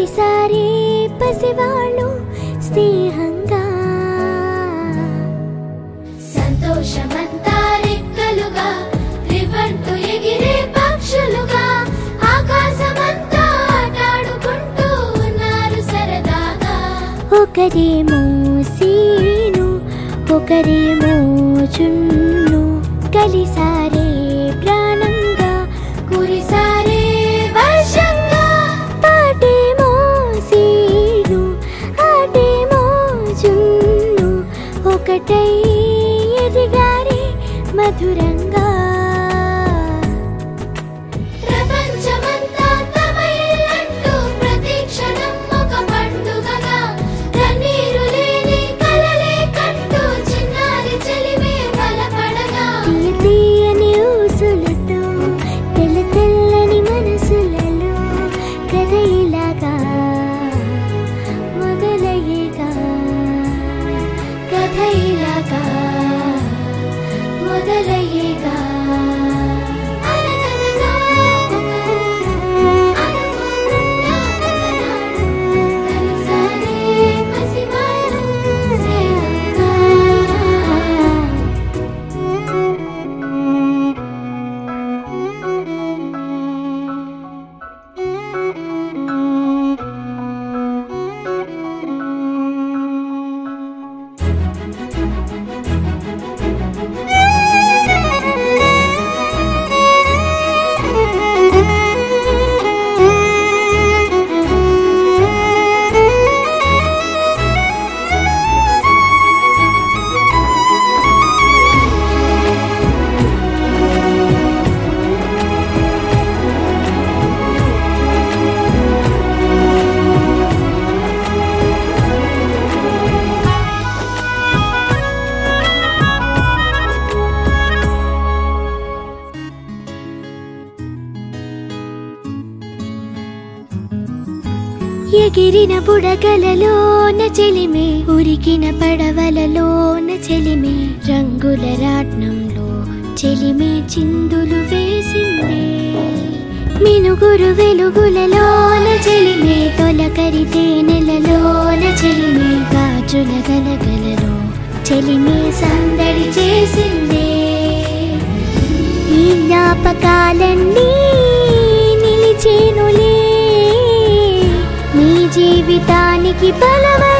కలిసారే పసివాళ్ళు స్నేహంగా సంతోషమంతా రెక్కలుగా రివంటు ఎగిరే పక్షులుగా ఆకాశమంతా ఆటాడుకుంటూ ఉన్నారు సరదాగా ఒకరేమో సీను ఒకరేమో చున్ను కలిసారే ప్రాణంగా కురిసారే వర్షంగా పాటేమో సీను ఆటేమో చున్ను ఒకటై ఎదిగారే మధురంగా ప్రపంచమంతా తమ ఇల్లంటూ ప్రతి క్షణం ఒక పండుగగా కన్నీరు లేని కలలే కంటూ చిన్నారి చెలిమే బలపడగా తీయ తీయని ఊసులతో తెల్ల తెల్లని మనసులలో కథ ఇలాగా మొదలయ్యేగా కథ ఇలాగా మొదలయ్యేగా అనగనగా అనుకోకుండా ఒకనాడు కలిసారే పసివాళ్ళు స్నేహంగా. ఎగిరిన బుడగలలోన చెలిమే ఉరికిన పడవలలోన చెలిమే రంగుల రాట్నంలో చెలిమే చిందులు వేసిందే మినుగురు వెలుగులలోన చెలిమే తొలకరి తేనెలలోన చెలిమే గాజుల గలగలలో చెలిమే సందడి చేసిందే ఈ జ్ఞాపకాలన్నీ నిలిచేనులే నీ జీవితానికి బలవ